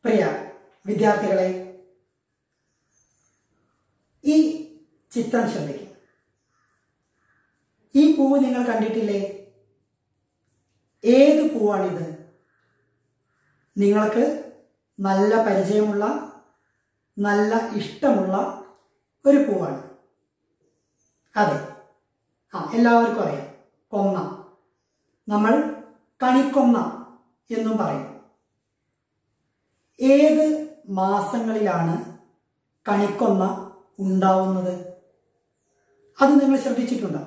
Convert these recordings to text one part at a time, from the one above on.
പ്രിയ വിദ്യാർത്ഥികളെ ഈ ചിത്രം ശ്രദ്ധിക്കും ഈ പൂവ് നിങ്ങൾ കണ്ടിട്ടില്ലേ ഏത് പൂവാണിത് നിങ്ങൾക്ക് നല്ല പരിചയമുള്ള നല്ല ഇഷ്ടമുള്ള ഒരു പൂവാണ് അതെ ആ എല്ലാവർക്കും അറിയാം കൊന്ന നമ്മൾ കണിക്കൊന്ന എന്നും പറയും ഏത് മാസങ്ങളിലാണ് കണിക്കൊന്ന ഉണ്ടാവുന്നത് അത് നിങ്ങൾ ശ്രദ്ധിച്ചിട്ടുണ്ടോ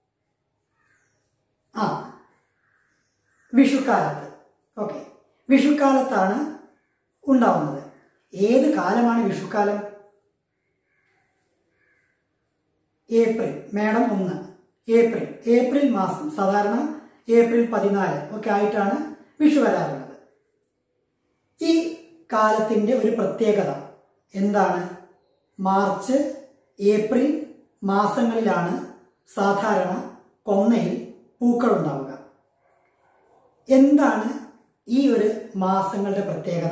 ആ വിഷുക്കാലത്ത് ഓക്കെ വിഷുക്കാലത്താണ് ഉണ്ടാവുന്നത് ഏത് കാലമാണ് വിഷുക്കാലം ഏപ്രിൽ മേടം ഒന്ന് ഏപ്രിൽ ഏപ്രിൽ മാസം സാധാരണ ഏപ്രിൽ പതിനാല് ഒക്കെ ആയിട്ടാണ് വിഷു വരാറുള്ളത് ഈ കാലത്തിൻ്റെ ഒരു പ്രത്യേകത എന്താണ് മാർച്ച് ഏപ്രിൽ മാസങ്ങളിലാണ് സാധാരണ കൊന്നയിൽ പൂക്കൾ ഉണ്ടാവുക എന്താണ് ഈ ഒരു മാസങ്ങളുടെ പ്രത്യേകത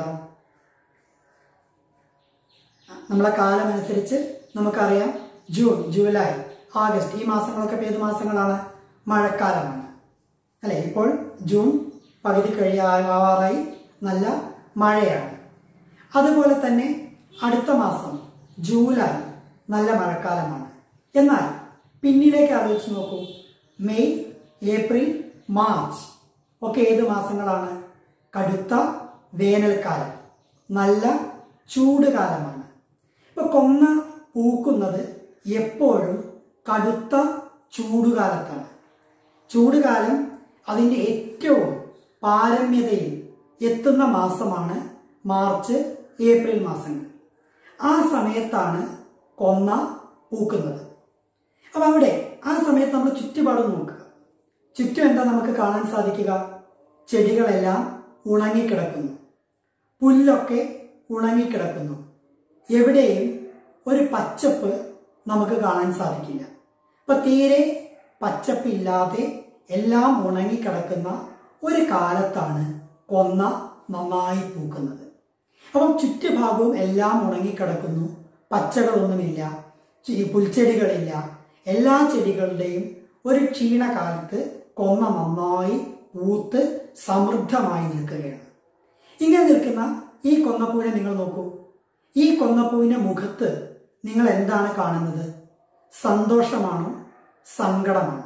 നമ്മളെ കാലം അനുസരിച്ച് നമുക്കറിയാം ജൂൺ ജൂലൈ ആഗസ്റ്റ് ഈ മാസങ്ങളൊക്കെ ഇപ്പൊ ഏത് മാസങ്ങളാണ് മഴക്കാലമാണ് അല്ലെ ഇപ്പോൾ ജൂൺ പകുതി കഴിയാവാറായി നല്ല മഴയാണ് അതുപോലെ തന്നെ അടുത്ത മാസം ജൂലൈ നല്ല മഴക്കാലമാണ് എന്നാൽ പിന്നിലേക്ക് ആലോചിച്ച് നോക്കൂ മെയ് ഏപ്രിൽ മാർച്ച് ഒക്കെ ഏത് മാസങ്ങളാണ് കടുത്ത വേനൽക്കാലം നല്ല ചൂട് കാലമാണ് ഇപ്പൊ കൊന്ന പൂക്കുന്നത് എപ്പോഴും കടുത്ത ചൂടുകാലത്താണ് ചൂടുകാലം അതിൻ്റെ ഏറ്റവും പാരമ്യതയിൽ എത്തുന്ന മാസമാണ് മാർച്ച് ഏപ്രിൽ മാസങ്ങൾ ആ സമയത്താണ് കൊന്ന പൂക്കുന്നത് അപ്പം അവിടെ ആ സമയത്ത് നമ്മൾ ചുറ്റുപാട് നോക്കുക ചുറ്റും എന്താ നമുക്ക് കാണാൻ സാധിക്കുക ചെടികളെല്ലാം ഉണങ്ങിക്കിടക്കുന്നു പുല്ലൊക്കെ ഉണങ്ങിക്കിടക്കുന്നു എവിടെയും ഒരു പച്ചപ്പ് നമുക്ക് കാണാൻ സാധിക്കില്ല അപ്പൊ തീരെ പച്ചപ്പില്ലാതെ എല്ലാം ഉണങ്ങിക്കിടക്കുന്ന ഒരു കാലത്താണ് കൊന്ന നന്നായി പൂക്കുന്നത് അപ്പം ചുറ്റുഭാഗവും എല്ലാം ഉണങ്ങിക്കിടക്കുന്നു പച്ചകളൊന്നുമില്ല ചി- പുൽച്ചെടികളില്ല എല്ലാ ചെടികളുടെയും ഒരു ക്ഷീണകാലത്ത് കൊന്ന നന്നായി പൂത്ത് സമൃദ്ധമായി നിൽക്കുകയാണ് ഇങ്ങനെ നിൽക്കുന്ന ഈ കൊന്നപ്പൂവിനെ നിങ്ങൾ നോക്കൂ ഈ കൊന്നപ്പൂവിന്റെ മുഖത്ത് നിങ്ങൾ എന്താണ് കാണുന്നത് സന്തോഷമാണോ സങ്കടമാണോ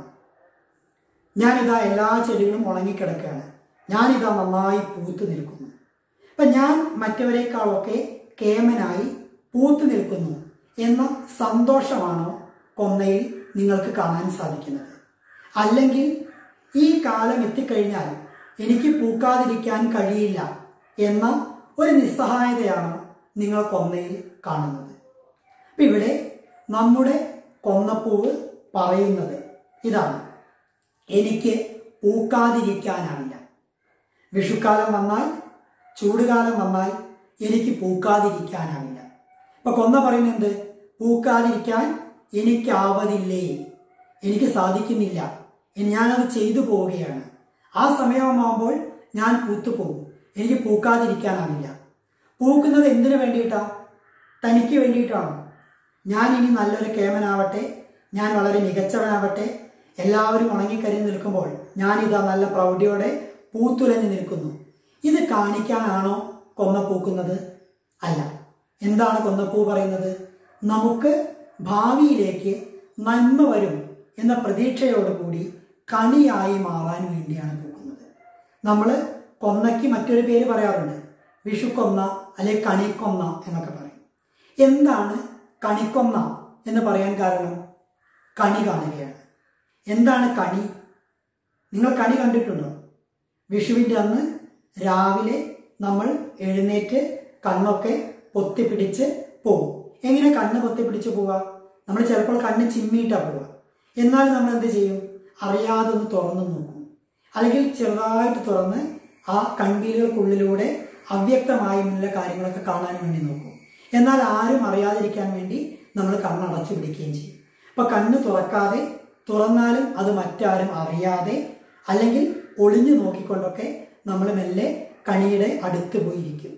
ഞാനിതാ എല്ലാ ചെടികളും ഉണങ്ങിക്കിടക്കുകയാണ് ഞാനിതാ നന്നായി പൂത്ത് നിൽക്കുന്നു അപ്പം ഞാൻ മറ്റവരെക്കാളൊക്കെ കേമനായി പൂത്ത് നിൽക്കുന്നു എന്ന സന്തോഷമാണോ കൊന്നയിൽ നിങ്ങൾക്ക് കാണാൻ സാധിക്കുന്നത് അല്ലെങ്കിൽ ഈ കാലം എത്തിക്കഴിഞ്ഞാൽ എനിക്ക് പൂക്കാതിരിക്കാൻ കഴിയില്ല എന്ന ഒരു നിസ്സഹായതയാണോ നിങ്ങൾ കൊന്നയിൽ കാണുന്നത് അപ്പം ഇവിടെ നമ്മുടെ കൊന്നപ്പൂവ് പറയുന്നത് ഇതാണ് എനിക്ക് പൂക്കാതിരിക്കാനാവില്ല വിഷുക്കാലം വന്നാൽ ചൂടുകാലം വന്നാൽ എനിക്ക് പൂക്കാതിരിക്കാനാവില്ല ഇപ്പൊ കൊന്ന പറയുന്നത് പൂക്കാതിരിക്കാൻ എനിക്കാവതില്ലേ എനിക്ക് സാധിക്കുന്നില്ല ഇനി ഞാനത് ചെയ്തു പോവുകയാണ് ആ സമയമാകുമ്പോൾ ഞാൻ പൂത്തുപോകും എനിക്ക് പൂക്കാതിരിക്കാനാവില്ല പൂക്കുന്നത് എന്തിനു വേണ്ടിയിട്ടാ തനിക്ക് വേണ്ടിയിട്ടാണോ ഞാൻ ഇനി നല്ലൊരു കേമനാവട്ടെ ഞാൻ വളരെ മികച്ചവനാവട്ടെ എല്ലാവരും ഉണങ്ങിക്കരിഞ്ഞ് നിൽക്കുമ്പോൾ ഞാനിതാ നല്ല പ്രൗഢിയോടെ പൂത്തുലഞ്ഞു നിൽക്കുന്നു ഇത് കാണിക്കാനാണോ കൊന്ന പൂക്കുന്നത് അല്ല എന്താണ് കൊന്നപ്പൂ പറയുന്നത് നമുക്ക് ഭാവിയിലേക്ക് നന്മ വരും എന്ന പ്രതീക്ഷയോടുകൂടി കണിയായി മാറാൻ വേണ്ടിയാണ് പൂക്കുന്നത് നമ്മൾ കൊന്നയ്ക്ക് മറ്റൊരു പേര് പറയാറുണ്ട് വിഷുക്കൊന്ന അല്ലെ കണിക്കൊന്ന എന്നൊക്കെ പറയും എന്താണ് കണിക്കൊന്ന എന്ന് പറയാൻ കാരണം കണി കാണുകയാണ് എന്താണ് കണി നിങ്ങൾ കണി കണ്ടിട്ടുണ്ടോ വിഷുവിൻ്റെ അന്ന് രാവിലെ നമ്മൾ എഴുന്നേറ്റ് കണ്ണൊക്കെ പൊത്തിപ്പിടിച്ച് പോവും എങ്ങനെ കണ്ണ് പൊത്തിപ്പിടിച്ച് പോവുക നമ്മൾ ചിലപ്പോൾ കണ്ണ് ചിമ്മിയിട്ടാ പോവുക എന്നാൽ നമ്മൾ എന്ത് ചെയ്യും അറിയാതെ ഒന്ന് തുറന്നു നോക്കും അല്ലെങ്കിൽ ചെറുതായിട്ട് തുറന്ന് ആ കൺവീലുകൾക്കുള്ളിലൂടെ അവ്യക്തമായുള്ള കാര്യങ്ങളൊക്കെ കാണാൻ വേണ്ടി നോക്കും എന്നാൽ ആരും അറിയാതിരിക്കാൻ വേണ്ടി നമ്മൾ കണ്ണടച്ചു പിടിക്കുകയും ചെയ്യും അപ്പൊ കണ്ണ് തുറക്കാതെ തുറന്നാലും അത് മറ്റാരും അറിയാതെ അല്ലെങ്കിൽ ഒളിഞ്ഞു നോക്കിക്കൊണ്ടൊക്കെ നമ്മൾ മെല്ലെ കണിയുടെ അടുത്ത് പോയിരിക്കും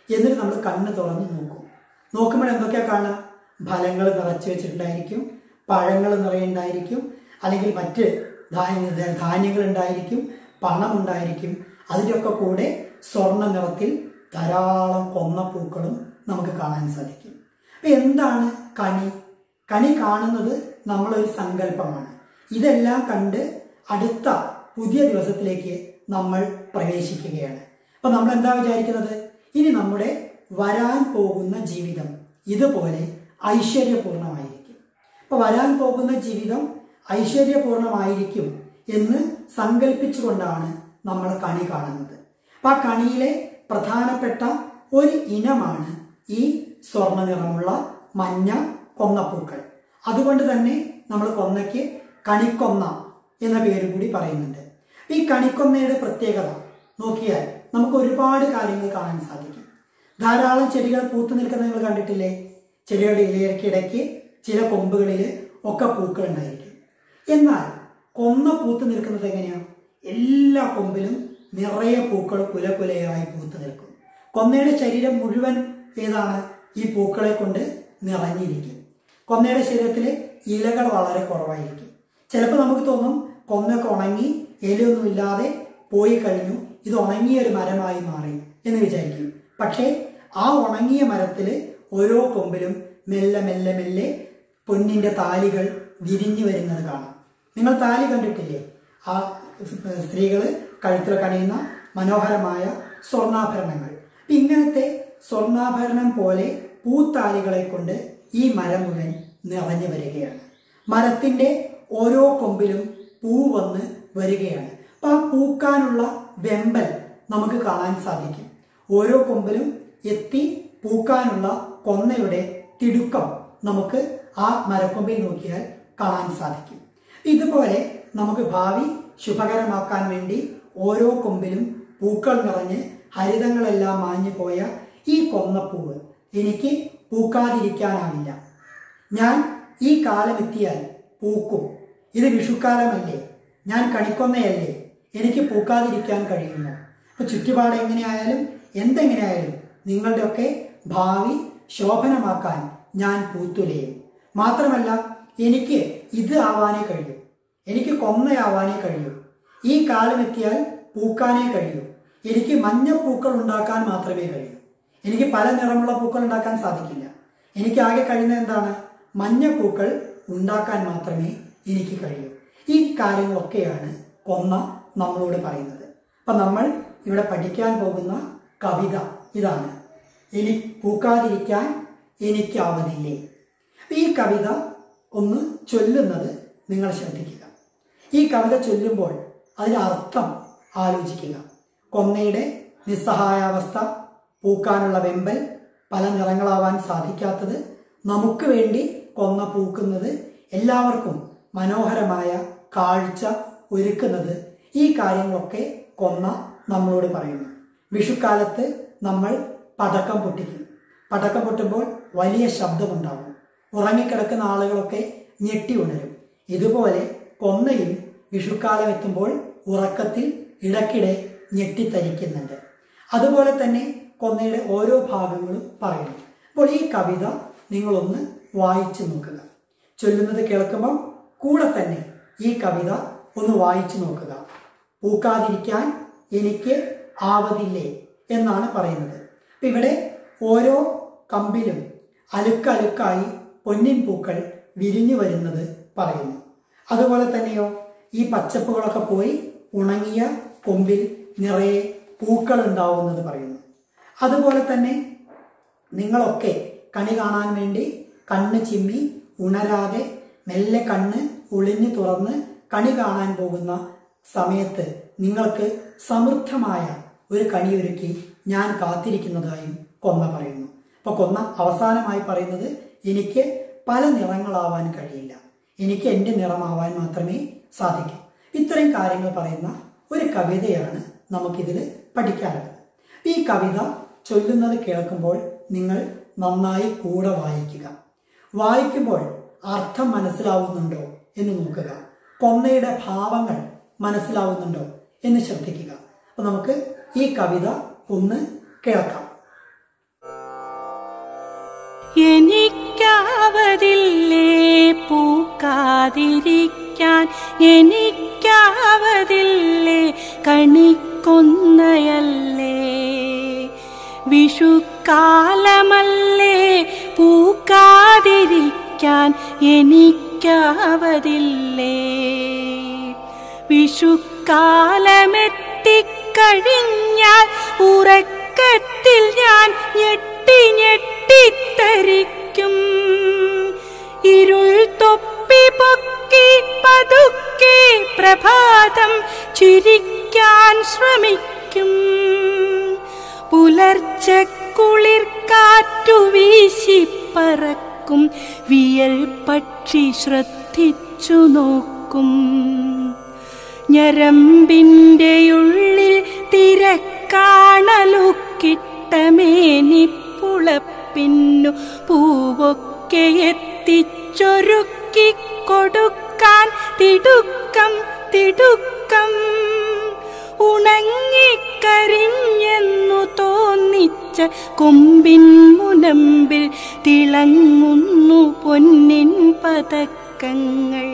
എന്നിട്ട് നമ്മൾ കണ്ണ് തുറന്ന് നോക്കും നോക്കുമ്പോൾ എന്തൊക്കെയാ കാണുക ഫലങ്ങൾ നിറച്ചു വെച്ചിട്ടുണ്ടായിരിക്കും പഴങ്ങൾ നിറയുണ്ടായിരിക്കും അല്ലെങ്കിൽ മറ്റ് ധാന്യ ധാന്യങ്ങൾ ഉണ്ടായിരിക്കും പണം ഉണ്ടായിരിക്കും അതിൻ്റെയൊക്കെ കൂടെ സ്വർണ്ണ നിറത്തിൽ ധാരാളം കൊന്നപ്പൂക്കളും നമുക്ക് കാണാൻ സാധിക്കും അപ്പം എന്താണ് കണി കണി കാണുന്നത് നമ്മളൊരു സങ്കല്പമാണ് ഇതെല്ലാം കണ്ട് അടുത്ത പുതിയ ദിവസത്തിലേക്ക് നമ്മൾ പ്രവേശിക്കുകയാണ് അപ്പം നമ്മൾ എന്താ വിചാരിക്കുന്നത് ഇനി നമ്മുടെ വരാൻ പോകുന്ന ജീവിതം ഇതുപോലെ ഐശ്വര്യപൂർണമായിരിക്കും അപ്പോൾ വരാൻ പോകുന്ന ജീവിതം ഐശ്വര്യപൂർണമായിരിക്കും എന്ന് സങ്കല്പിച്ചുകൊണ്ടാണ് നമ്മൾ കണി കാണുന്നത് അപ്പം ആ കണിയിലെ പ്രധാനപ്പെട്ട ഒരു ഇനമാണ് ഈ സ്വർണ്ണ നിറമുള്ള മഞ്ഞ കൊന്നപ്പൂക്കൾ അതുകൊണ്ട് തന്നെ നമ്മൾ കൊന്നയ്ക്ക് കണിക്കൊന്ന എന്ന പേര് കൂടി പറയുന്നുണ്ട് ഈ കണിക്കൊന്നയുടെ പ്രത്യേകത നോക്കിയാൽ നമുക്ക് ഒരുപാട് കാര്യങ്ങൾ കാണാൻ സാധിക്കും ധാരാളം ചെടികൾ പൂത്തു നിൽക്കുന്നത് നിങ്ങൾ കണ്ടിട്ടില്ലേ ചെടികളുടെ ഇലയ്ക്കിടയ്ക്ക് ചില കൊമ്പുകളിൽ ഒക്കെ പൂക്കൾ ഉണ്ടായിരിക്കും എന്നാൽ കൊന്ന പൂത്ത് നിൽക്കുന്നത് എങ്ങനെയാണ് എല്ലാ കൊമ്പിലും നിറയെ പൂക്കൾ കുലകുലയായി പൂത്ത് നിൽക്കും കൊന്നയുടെ ശരീരം മുഴുവൻ ഏതാണ് ഈ പൂക്കളെ കൊണ്ട് നിറഞ്ഞിരിക്കും കൊന്നയുടെ ശരീരത്തിൽ ഇലകൾ വളരെ കുറവായിരിക്കും ചിലപ്പോൾ നമുക്ക് തോന്നും കൊന്നൊക്കെ ഉണങ്ങി ഇലയൊന്നുമില്ലാതെ പോയി കഴിഞ്ഞു ഇത് ഉണങ്ങിയ ഒരു മരമായി മാറി എന്ന് വിചാരിക്കും പക്ഷേ ആ ഉണങ്ങിയ മരത്തിൽ ഓരോ കൊമ്പിലും മെല്ലെ മെല്ലെ മെല്ലെ പൊന്നിന്റെ താലികൾ വിരിഞ്ഞു വരുന്നത് കാണാം നിങ്ങൾ താലി കണ്ടിട്ടില്ലേ ആ സ്ത്രീകൾ കഴുത്തിൽ കണിയുന്ന മനോഹരമായ സ്വർണ്ണാഭരണങ്ങൾ അപ്പൊ ഇങ്ങനത്തെ സ്വർണ്ണാഭരണം പോലെ പൂത്താലികളെ കൊണ്ട് ഈ മരം മുഴുവൻ നിറഞ്ഞു വരികയാണ് മരത്തിന്റെ ഓരോ കൊമ്പിലും പൂ വന്ന് വരികയാണ് അപ്പൊ ആ പൂക്കാനുള്ള വെമ്പൽ നമുക്ക് കാണാൻ സാധിക്കും ഓരോ കൊമ്പിലും എത്തി പൂക്കാനുള്ള കൊന്നയുടെ തിടുക്കം നമുക്ക് ആ മരക്കൊമ്പിൽ നോക്കിയാൽ കാണാൻ സാധിക്കും ഇതുപോലെ നമുക്ക് ഭാവി ശുഭകരമാക്കാൻ വേണ്ടി ഓരോ കൊമ്പിലും പൂക്കൾ നിറഞ്ഞ് ഹരിതങ്ങളെല്ലാം മാഞ്ഞു പോയ ഈ കൊന്നപ്പൂവ് എനിക്ക് പൂക്കാതിരിക്കാനാവില്ല ഞാൻ ഈ കാലമെത്തിയാൽ പൂക്കും ഇത് വിഷുക്കാലമല്ലേ ഞാൻ കണിക്കൊന്നയല്ലേ എനിക്ക് പൂക്കാതിരിക്കാൻ കഴിയുമോ അപ്പൊ ചുറ്റുപാട് എങ്ങനെയായാലും എന്തെങ്ങനെയായാലും നിങ്ങളുടെയൊക്കെ ഭാവി ശോഭനമാക്കാൻ ഞാൻ പൂത്തുലയും മാത്രമല്ല എനിക്ക് ഇത് ആവാനേ കഴിയൂ എനിക്ക് കൊന്നയാവാനേ കഴിയൂ ഈ കാലമെത്തിയാൽ പൂക്കാനേ കഴിയൂ എനിക്ക് മഞ്ഞ പൂക്കൾ ഉണ്ടാക്കാൻ മാത്രമേ കഴിയൂ എനിക്ക് പല നിറമുള്ള പൂക്കൾ ഉണ്ടാക്കാൻ സാധിക്കില്ല എനിക്ക് ആകെ കഴിയുന്ന എന്താണ് മഞ്ഞ പൂക്കൾ ഉണ്ടാക്കാൻ മാത്രമേ എനിക്ക് കഴിയൂ ഈ കാര്യങ്ങളൊക്കെയാണ് കൊന്ന നമ്മളോട് പറയുന്നത് അപ്പം നമ്മൾ ഇവിടെ പഠിക്കാൻ പോകുന്ന കവിത ഇതാണ് എനി പൂക്കാതിരിക്കാൻ എനിക്കാവതില്ലേ ഈ കവിത ഒന്ന് ചൊല്ലുന്നത് നിങ്ങൾ ശ്രദ്ധിക്കുക ഈ കവിത ചൊല്ലുമ്പോൾ അതിൻ്റെ അർത്ഥം ആലോചിക്കുക കൊന്നയുടെ നിസ്സഹായാവസ്ഥ പൂക്കാനുള്ള വെമ്പൽ പല നിറങ്ങളാവാൻ സാധിക്കാത്തത് നമുക്ക് വേണ്ടി കൊന്ന പൂക്കുന്നത് എല്ലാവർക്കും മനോഹരമായ കാഴ്ച ഒരുക്കുന്നത് ഈ കാര്യങ്ങളൊക്കെ കൊന്ന നമ്മളോട് പറയുന്നു വിഷുക്കാലത്ത് നമ്മൾ പടക്കം പൊട്ടിക്കും പടക്കം പൊട്ടുമ്പോൾ വലിയ ശബ്ദമുണ്ടാകും ഉറങ്ങിക്കിടക്കുന്ന ആളുകളൊക്കെ ഞെട്ടി ഉണരും ഇതുപോലെ കൊന്നയും വിഷുക്കാലം എത്തുമ്പോൾ ഉറക്കത്തിൽ ഇടയ്ക്കിടെ ഞെട്ടിത്തരിക്കുന്നുണ്ട് അതുപോലെ തന്നെ കൊന്നയുടെ ഓരോ ഭാഗങ്ങളും പറയുന്നു അപ്പോൾ ഈ കവിത നിങ്ങളൊന്ന് വായിച്ചു നോക്കുക ചൊല്ലുന്നത് കേൾക്കുമ്പോൾ കൂടെ തന്നെ ഈ കവിത ഒന്ന് വായിച്ചു നോക്കുക പൂക്കാതിരിക്കാൻ എനിക്ക് ആവതില്ലേ എന്നാണ് പറയുന്നത് അപ്പം ഇവിടെ ഓരോ കമ്പിലും അലുക്കലുക്കായി പൊന്നിൻ പൂക്കൾ വിരിഞ്ഞു വരുന്നത് പറയുന്നു അതുപോലെ തന്നെയോ ഈ പച്ചപ്പുകളൊക്കെ പോയി ഉണങ്ങിയ കൊമ്പിൽ നിറയെ പൂക്കൾ ഉണ്ടാവുന്നത് പറയുന്നു അതുപോലെ തന്നെ നിങ്ങളൊക്കെ കണി കാണാൻ വേണ്ടി കണ്ണ് ചിമ്മി ഉണരാതെ മെല്ലെ കണ്ണ് ഒളിഞ്ഞു തുറന്ന് കണി കാണാൻ പോകുന്ന സമയത്ത് നിങ്ങൾക്ക് സമൃദ്ധമായ ഒരു കണിയൊരുക്കി ഞാൻ കാത്തിരിക്കുന്നതായും കൊന്ന പറയുന്നു അപ്പൊ കൊന്ന അവസാനമായി പറയുന്നത് എനിക്ക് പല നിറങ്ങളാവാൻ കഴിയില്ല എനിക്ക് എൻ്റെ നിറമാവാൻ മാത്രമേ സാധിക്കൂ ഇത്രയും കാര്യങ്ങൾ പറയുന്ന ഒരു കവിതയാണ് നമുക്കിതിൽ പഠിക്കാനുള്ളത് ഈ കവിത ചൊല്ലുന്നത് കേൾക്കുമ്പോൾ നിങ്ങൾ നന്നായി കൂടെ വായിക്കുക വായിക്കുമ്പോൾ അർത്ഥം മനസ്സിലാവുന്നുണ്ടോ എന്ന് നോക്കുക കൊന്നയുടെ ഭാവങ്ങൾ മനസ്സിലാവുന്നുണ്ടോ എന്ന് ശ്രദ്ധിക്കുക അപ്പൊ നമുക്ക് ഈ കവിത ഒന്ന് കേൾക്കാം എനിക്കാവതില്ലേ പൂക്കാതിരിക്കാൻ എനിക്കാവതില്ലേ കണിക്കൊന്നയല്ലേ വിഷുക്കാലമല്ലേ പൂക്കാതിരിക്കാൻ എനിക്കാവതില്ലേ വിഷുക്കാലമെത്തിക്കഴിഞ്ഞാൽ ഉറക്കത്തിൽ ഞാൻ ഞെട്ടി ഞെട്ടിത്തരിക്കും ഇരുൾ തൊപ്പി പൊക്കി പതുക്കെ പ്രഭാതം ചിരിക്കാൻ ശ്രമിക്കും പുലർച്ചെ കുളിർ കാറ്റു വീശിപ്പറക്കും വിയൽ പക്ഷി ശ്രദ്ധിച്ചു നോക്കും ഞരമ്പിൻ്റെ ഉള്ളിൽ തിരക്കാണലുക്കിട്ടമേനിപ്പുളപ്പിന്നു പൂവൊക്കെ എത്തിച്ചൊരുക്കി കൊടുക്കാൻ തിടുക്കം തിടുക്കം ഉണങ്ങിക്കരിഞ്ഞെന്നു തോന്നിച്ച കൊമ്പിൻ മുനമ്പിൽ തിളങ്ങുന്നു പൊന്നിൻ പതക്കങ്ങൾ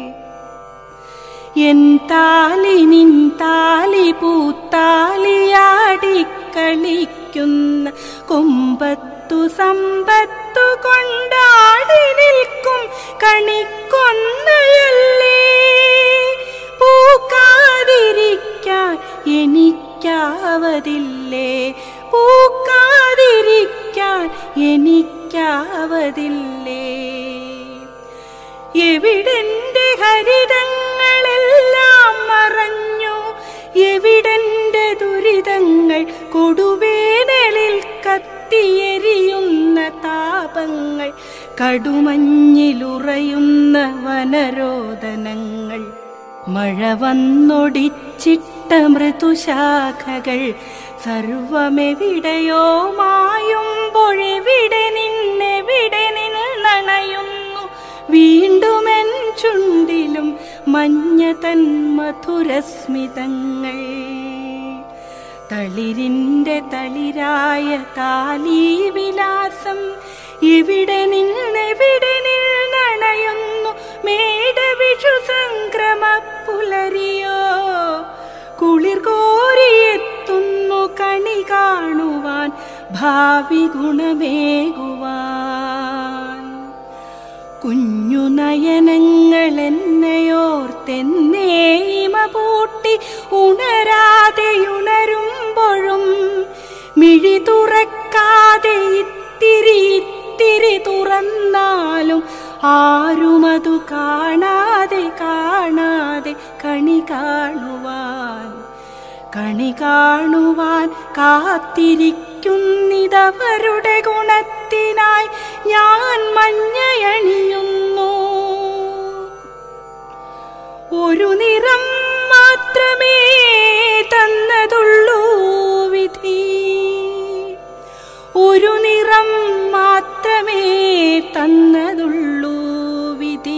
എൻ താലി നിൻ താലി പൂത്താലിയാടിക്കളിക്കുന്ന കൊമ്പത്തു സമ്പത്തു കൊണ്ടാടി നിൽക്കും കണിക്കൊന്നയല്ലേ പൂക്കാതിരിക്കാൻ എനിക്കാവതില്ലേ പൂക്കാതിരിക്കാൻ എനിക്കാവതില്ലേ എവിടെന്റെ ഹരിതങ്ങളെല്ലാം മറഞ്ഞു എവിടെന്റെ ദുരിതങ്ങൾ കൊടുവേനലിൽ കത്തിയെരിയുന്ന താപങ്ങൾ കടുമഞ്ഞിലുറയുന്ന വനരോദനങ്ങൾ മഴ വന്നൊടിച്ചിട്ട മൃദുശാഖകൾ സർവമെവിടെയോ മായുമ്പോഴെവിടെ നിന്നെവിടെ നിന്നണയുന്നു വീണ്ടുമെൻ ചുണ്ടിലും മഞ്ഞ തൻ മധുരസ്മിതങ്ങൾ തളിരിന്റെ തളിരായ താലീവിലാസം എവിടെ നിന്നെവിടെ നിന്നണയുന്നു മേടവിഷു സംക്രമ പുലരിയോ കുളിർ കോരിയെത്തുന്നു കണി കാണുവാൻ ഭാവി ഗുണമേകുവാൻ കുഞ്ഞു നയനങ്ങൾ എന്നെയോർത്തെന്നേ ഇമ പൂട്ടി ഉണരാതെയുണരുമ്പോഴും മിഴി തുറക്കാതെ ഇത്തിരി ഇത്തിരി തുറന്നാലും ആരുമതു കാണാതെ കാണാതെ കണി കാണുവാൻ കണി കാണുവാൻ കാത്തിരിക്കുന്നിതവരുടെ ഗുണത്തിനായി ഞാൻ മഞ്ഞയണിയുന്നു ഒരു നിറം മാത്രമേ തന്നതുള്ളൂ വിധി ഒരു നിറം മാത്രമേ തന്നതുള്ളൂ വിധി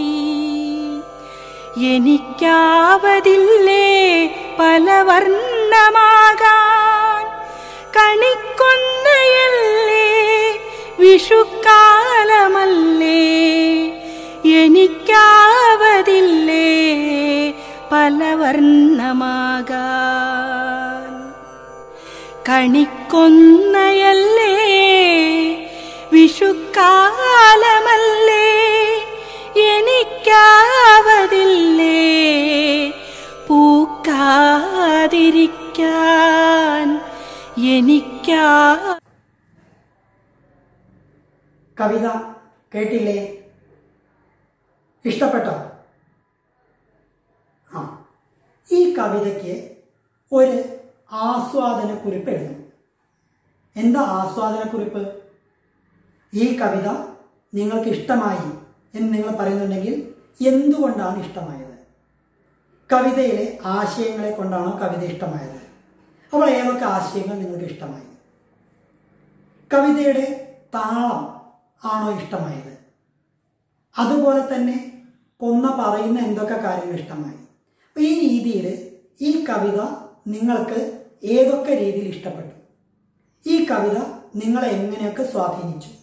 എനിക്കാവതില്ലേ പല വർണ്ണമാകാൻ കണിക്കൊന്നയല്ലേ വിഷുക്കാലമല്ലേ എനിക്കാവതില്ലേ പല വർണ്ണമാകാൻ കണിക്കൊന്നയല്ലേ വിഷുക്കാലമല്ലേ എനിക്കാവതില്ലേ പൂക്കാതിരിക്കാൻ എനിക്കാ കവിത കേട്ടില്ലേ ഇഷ്ടപ്പെട്ടോ ആ ഈ കവിതയ്ക്ക് ഒരു ആസ്വാദനക്കുറിപ്പ് എഴുതണം എന്താ ആസ്വാദനക്കുറിപ്പ് ഈ കവിത നിങ്ങൾക്ക് ഇഷ്ടമായി എന്ന് നിങ്ങൾ പറയുന്നുണ്ടെങ്കിൽ എന്തുകൊണ്ടാണ് ഇഷ്ടമായത് കവിതയിലെ ആശയങ്ങളെ കൊണ്ടാണോ കവിത ഇഷ്ടമായത് അപ്പോൾ ഏതൊക്കെ ആശയങ്ങൾ നിങ്ങൾക്ക് ഇഷ്ടമായി കവിതയുടെ താളം ആണോ ഇഷ്ടമായത് അതുപോലെ തന്നെ കൊന്ന പറയുന്ന എന്തൊക്കെ കാര്യങ്ങൾ ഇഷ്ടമായി അപ്പോൾ ഈ രീതിയിൽ ഈ കവിത നിങ്ങൾക്ക് ഏതൊക്കെ രീതിയിൽ ഇഷ്ടപ്പെട്ടു ഈ കവിത നിങ്ങളെ എങ്ങനെയൊക്കെ സ്വാധീനിച്ചു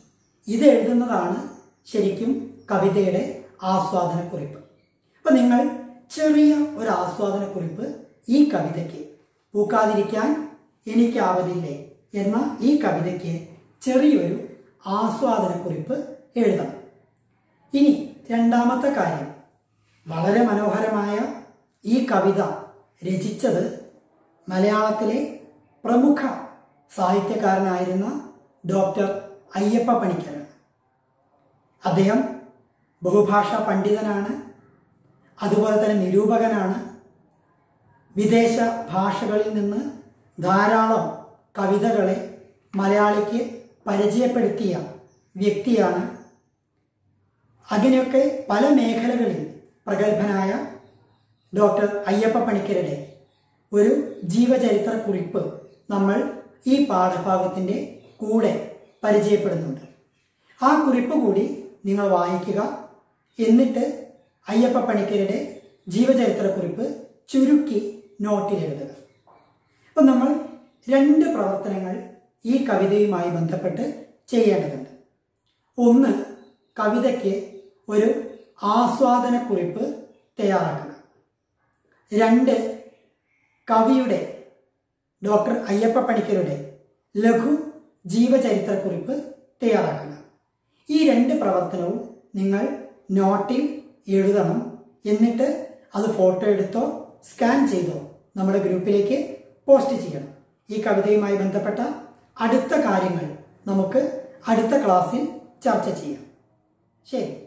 ഇത് എഴുതുന്നതാണ് ശരിക്കും കവിതയുടെ ആസ്വാദനക്കുറിപ്പ് അപ്പൊ നിങ്ങൾ ചെറിയ ഒരു ആസ്വാദനക്കുറിപ്പ് ഈ കവിതയ്ക്ക് പൂക്കാതിരിക്കാൻ എനിക്കാവതില്ലേ എന്ന ഈ കവിതയ്ക്ക് ചെറിയൊരു ആസ്വാദനക്കുറിപ്പ് എഴുതണം ഇനി രണ്ടാമത്തെ കാര്യം വളരെ മനോഹരമായ ഈ കവിത രചിച്ചത് മലയാളത്തിലെ പ്രമുഖ സാഹിത്യകാരനായിരുന്ന ഡോക്ടർ അയ്യപ്പ പണിക്കരാണ് അദ്ദേഹം ബഹുഭാഷാ പണ്ഡിതനാണ് അതുപോലെ തന്നെ നിരൂപകനാണ് വിദേശ ഭാഷകളിൽ നിന്ന് ധാരാളം കവിതകളെ മലയാളിക്ക് പരിചയപ്പെടുത്തിയ വ്യക്തിയാണ് അങ്ങനെയൊക്കെ പല മേഖലകളിൽ പ്രഗത്ഭനായ ഡോക്ടർ അയ്യപ്പ പണിക്കരുടെ ഒരു ജീവചരിത്ര കുറിപ്പ് നമ്മൾ ഈ പാഠഭാഗത്തിൻ്റെ കൂടെ പരിചയപ്പെടുന്നുണ്ട് ആ കുറിപ്പ് കൂടി നിങ്ങൾ വായിക്കുക എന്നിട്ട് അയ്യപ്പ പണിക്കരുടെ ജീവചരിത്ര കുറിപ്പ് ചുരുക്കി നോട്ടിൽ എഴുതുക അപ്പം നമ്മൾ രണ്ട് പ്രവർത്തനങ്ങൾ ഈ കവിതയുമായി ബന്ധപ്പെട്ട് ചെയ്യേണ്ടതുണ്ട് ഒന്ന് കവിതയ്ക്ക് ഒരു ആസ്വാദനക്കുറിപ്പ് തയ്യാറാക്കുക രണ്ട് കവിയുടെ ഡോക്ടർ അയ്യപ്പ പണിക്കരുടെ ലഘു ജീവചരിത്രക്കുറിപ്പ് തയ്യാറാക്കുക ഈ രണ്ട് പ്രവർത്തനവും നിങ്ങൾ നോട്ടിൽ എഴുതണം എന്നിട്ട് അത് ഫോട്ടോ എടുത്തോ സ്കാൻ ചെയ്തോ നമ്മുടെ ഗ്രൂപ്പിലേക്ക് പോസ്റ്റ് ചെയ്യണം ഈ കവിതയുമായി ബന്ധപ്പെട്ട അടുത്ത കാര്യങ്ങൾ നമുക്ക് അടുത്ത ക്ലാസ്സിൽ ചർച്ച ചെയ്യാം ശരി